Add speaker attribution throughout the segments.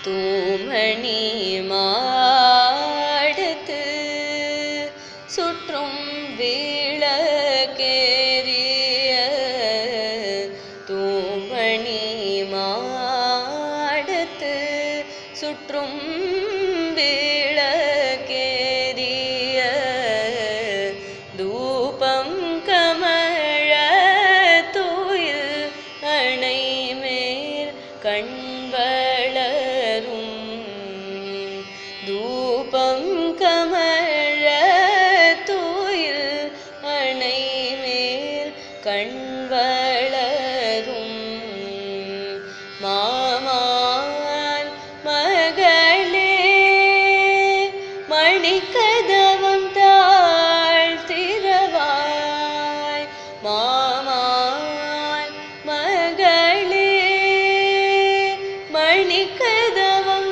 Speaker 1: தூமணி மாடத்து சுற்றும் விளக்கேறிய தூமணி மாடத்து சுற்றும் விளக்கேறிய தூபம் கமழ தூயில் அணை மேல் கண்வளரும் தூபம் கமழ தூயில் அணை மேல் கண்வளரும் மாமான் மகளே மணிக்கதவம் தாழ்த்திரவாய் மாமான் மகளே மணிக்கதவம்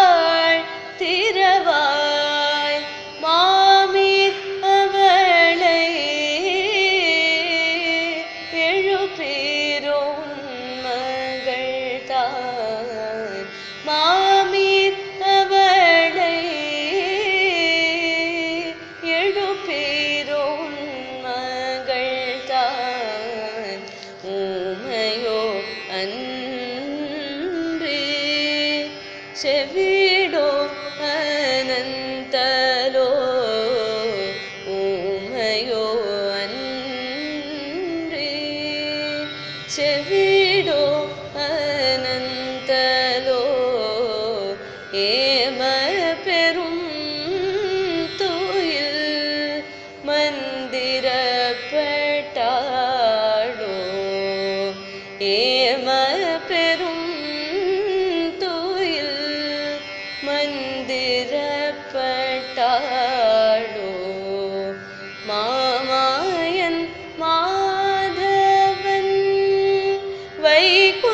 Speaker 1: தாழ்த்திரவாய் மாமீர் அவளை எழுப்பேரோன் மகள் தான் மாமீர் அவளை எழுப்பேரோன் மகள் தான் ஊமையோ அன்றே செவிடோ அனந்தலோ ஊமையோ அன்றே செவிடோ அனந்தலோ ஏம பெரும் துயில் மந்திரப்பட்டாளோ ஏம பெரும் துயில் மந்திரப்பட்டாளோ மாமாயன் மாதவன் வைகுண்டத்தில்